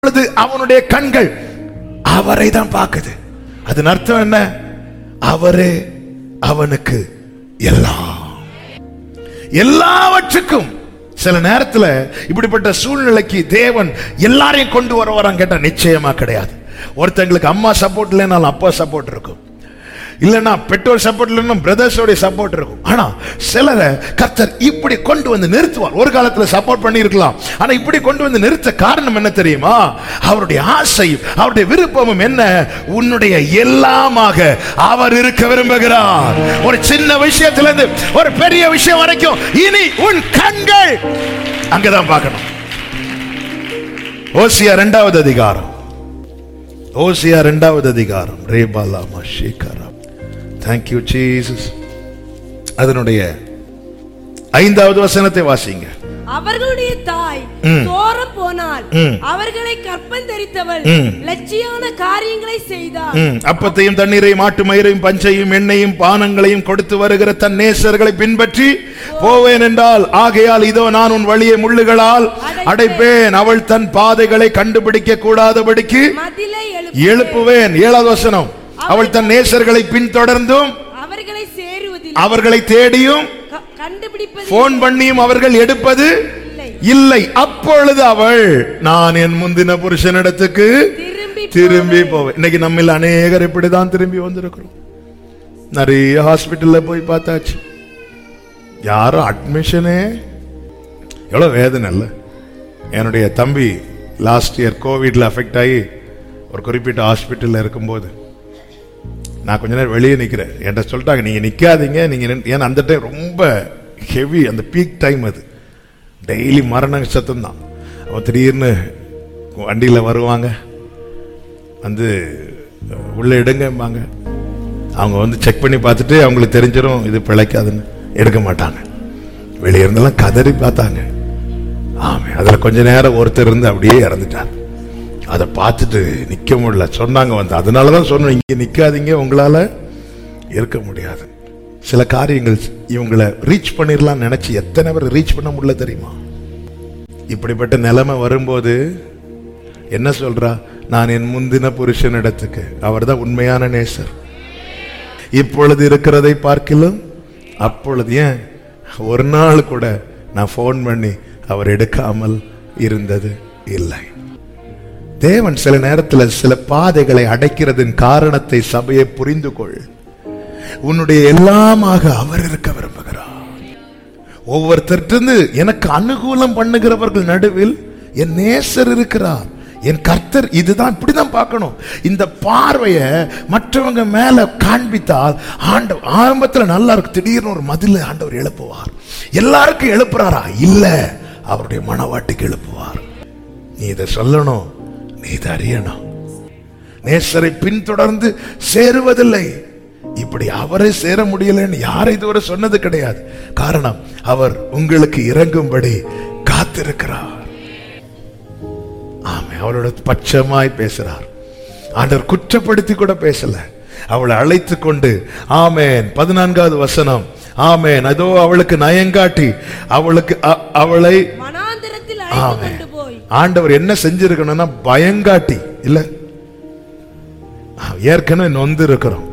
பொழுது அவனுடைய கண்கள் அவரை தான் பார்க்குது அதன் அர்த்தம் என்ன அவரே அவனுக்கு எல்லாம் எல்லாவற்றுக்கும் சில நேரத்துல இப்படிப்பட்ட சூழ்நிலைக்கு தேவன் எல்லாரையும் கொண்டு வர வரான் கேட்டா நிச்சயமா கிடையாது ஒருத்தங்களுக்கு அம்மா சப்போர்ட் இல்லைனாலும் அப்பா சப்போர்ட் இருக்கும் இல்லைன்னா பெற்றோர் சப்போர்ட் இல்லைன்னா பிரதர்ஸோட சப்போர்ட் இருக்கும் ஆனா சிலரை கர்த்தர் இப்படி கொண்டு வந்து நிறுத்துவார் ஒரு காலத்துல சப்போர்ட் பண்ணி இருக்கலாம் ஆனா இப்படி கொண்டு வந்து நிறுத்த காரணம் என்ன தெரியுமா அவருடைய ஆசையும் அவருடைய விருப்பமும் என்ன உன்னுடைய எல்லாமாக அவர் இருக்க விரும்புகிறார் ஒரு சின்ன விஷயத்துல இருந்து ஒரு பெரிய விஷயம் வரைக்கும் இனி உன் கண்கள் அங்கதான் பார்க்கணும் ஓசியா இரண்டாவது அதிகாரம் ஓசியா இரண்டாவது அதிகாரம் ரேபாலாமா ஷேகரா தேங்க்யூ ஜீசஸ் அதனுடைய ஐந்தாவது வசனத்தை வாசிங்க அவர்களுடைய தாய் ம். சோரம் போனால் ம். அவர்களை கற்பந்தரித்தவள் ம். லட்சியான காரியங்களை செய்தார் ம், அப்பத்தையும் தண்ணீரையும் மாட்டு மயிரையும் பஞ்சையும் எண்ணெயும் பானங்களையும் கொடுத்து வருகிற தன் நேசர்களை பின்பற்றி போவேன் என்றால் ஆகையால் இதோ நான் உன் வழியை முள்ளுகளால் அடைப்பேன் அவள் தன் பாதைகளை கண்டுபிடிக்க கூடாதபடிக்கு மதிலை எழுப்பு எழுப்புவேன் ஏழாவது வசனம் அவள் தன் நேசர்களை பின்தொடர்ந்தும் அவர்களை சேருவதில் அவர்களை தேடியும் க- கண்டுபிடிப்பது போன் பண்ணியும் அவர்கள் எடுப்பது இல்லை இல்லை அப்பொழுது அவள் நான் என் முந்தின புருஷனிடத்துக்கு திரும்பி திரும்பி போவேன் இன்னைக்கு நம்மில் அநேகர் இப்படிதான் திரும்பி வந்திருக்கிறோம் நிறைய ஹாஸ்பிட்டல்ல போய் பார்த்தாச்சு யாரும் அட்மிஷனே எவ்வளவு வேதனை இல்ல என்னுடைய தம்பி லாஸ்ட் இயர் கோவிட்ல அஃபெக்ட் ஆகி ஒரு குறிப்பிட்ட ஹாஸ்பிட்டல்ல இருக்கும்போது நான் கொஞ்ச நேரம் வெளியே நிக்கிறேன் என்கிட்ட சொல்லிட்டாங்க நீங்க நிக்காதீங்க நீங்க நின்னு- ஏன்னா அந்த டைம் ரொம்ப ஹெவி அந்த பீக் டைம் அது டெய்லி மரண சத்தம் தான் அவன் திடீர்னு வண்டியில் வருவாங்க வந்து உள்ள எடுங்கம்பாங்க அவங்க வந்து செக் பண்ணி பார்த்துட்டு அவங்களுக்கு தெரிஞ்சிடும் இது பிழைக்காதுன்னு எடுக்க மாட்டாங்க வெளியே இருந்தெல்லாம் கதறி பார்த்தாங்க ஆமே அதுல கொஞ்ச நேரம் ஒருத்தர் இருந்து அப்படியே இறந்துட்டார் அதை பார்த்துட்டு நிக்க முடியல சொன்னாங்க வந்து அதனாலதான் சொன்னேன் இங்க நிக்காதீங்க உங்களால இருக்க முடியாது சில காரியங்கள் இவங்களை ரீச் பண்ணிடலாம் நினைச்சு எத்தனை பேர் ரீச் பண்ண முடியல தெரியுமா இப்படிப்பட்ட நிலைமை வரும்போது என்ன சொல்றா நான் என் முந்தின புருஷனிடத்துக்கு அவர்தான் உண்மையான நேசர் இப்பொழுது இருக்கிறதை பார்க்கிலும் அப்பொழுது ஏன் ஒரு நாள் கூட நான் ஃபோன் பண்ணி அவர் எடுக்காமல் இருந்தது இல்லை தேவன் சில நேரத்தில் சில பாதைகளை அடைக்கிறதின் காரணத்தை சபையை புரிந்து கொள் உன்னுடைய எல்லாமாக அவர் இருக்க விரும்புகிறார் ஒவ்வொருத்தருந்து எனக்கு அனுகூலம் பண்ணுகிறவர்கள் நடுவில் என் நேசர் இருக்கிறார் என் கர்த்தர் இதுதான் இப்படிதான் பார்க்கணும் இந்த பார்வையை மற்றவங்க மேல காண்பித்தால் ஆண்டவர் ஆரம்பத்துல நல்லா இருக்கு திடீர்னு ஒரு மதில ஆண்டவர் எழுப்புவார் எல்லாருக்கும் எழுப்புறாரா இல்ல அவருடைய மனவாட்டுக்கு எழுப்புவார் நீ இதை சொல்லணும் நீ இதை அறியணும் நேசரை பின்தொடர்ந்து சேருவதில்லை இப்படி அவரை சேர முடியலன்னு யாரை இதுவரை சொன்னது கிடையாது காரணம் அவர் உங்களுக்கு இறங்கும்படி காத்திருக்கிறார் ஆமே அவளோட பட்சமாய் பேசுறார் ஆண்டவர் குற்றப்படுத்தி கூட பேசல அவளை அழைத்து கொண்டு ஆமேன் பதினான்காவது வசனம் ஆமேன் அதோ அவளுக்கு நயங்காட்டி அவளுக்கு அ- அவளை வனாந்திரத்தில் அழைத்து ஆமென். கொண்டு போய் ஆண்டவர் என்ன செஞ்சிருக்கணும்னா பயங்காட்டி இல்ல ஏற்கனவே நொந்து இருக்கிறோம்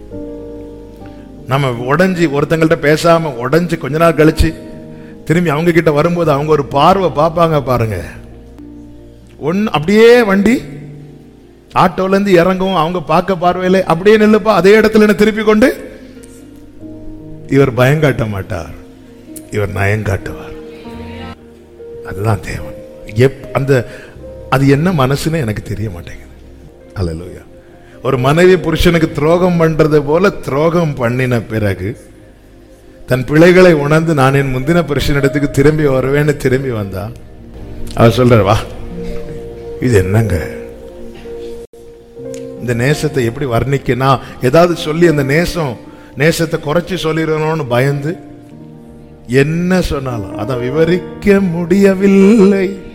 நம்ம உடைஞ்சி ஒருத்தங்கள்ட்ட பேசாம உடைஞ்சு கொஞ்ச நாள் கழிச்சு திரும்பி அவங்க கிட்ட வரும்போது அவங்க ஒரு பார்வை பார்ப்பாங்க பாருங்க ஒன் அப்படியே வண்டி ஆட்டோல இருந்து இறங்கவும் அவங்க பார்க்க பார்வையில அப்படியே நில்லுப்பா அதே இடத்துல என்ன திருப்பி கொண்டு இவர் பயங்காட்ட மாட்டார் இவர் நயங்காட்டுவார் அதுதான் தேவன் எப் அந்த அது என்ன மனசுன்னு எனக்கு தெரிய மாட்டேங்குது அல்லேலூயா ஒரு மனைவி புருஷனுக்கு துரோகம் பண்றது போல துரோகம் பண்ணின பிறகு தன் பிழைகளை உணர்ந்து நான் என் முந்தின புருஷனிடத்துக்கு திரும்பி வருவேன்னு திரும்பி வந்தா அவர் சொல்றார் வா இது என்னங்க இந்த நேசத்தை எப்படி வர்ணிக்க நான் ஏதாவது சொல்லி அந்த நேசம் நேசத்தை குறைச்சி சொல்லிடணும்னு பயந்து என்ன சொன்னாலும் அதை விவரிக்க முடியவில்லை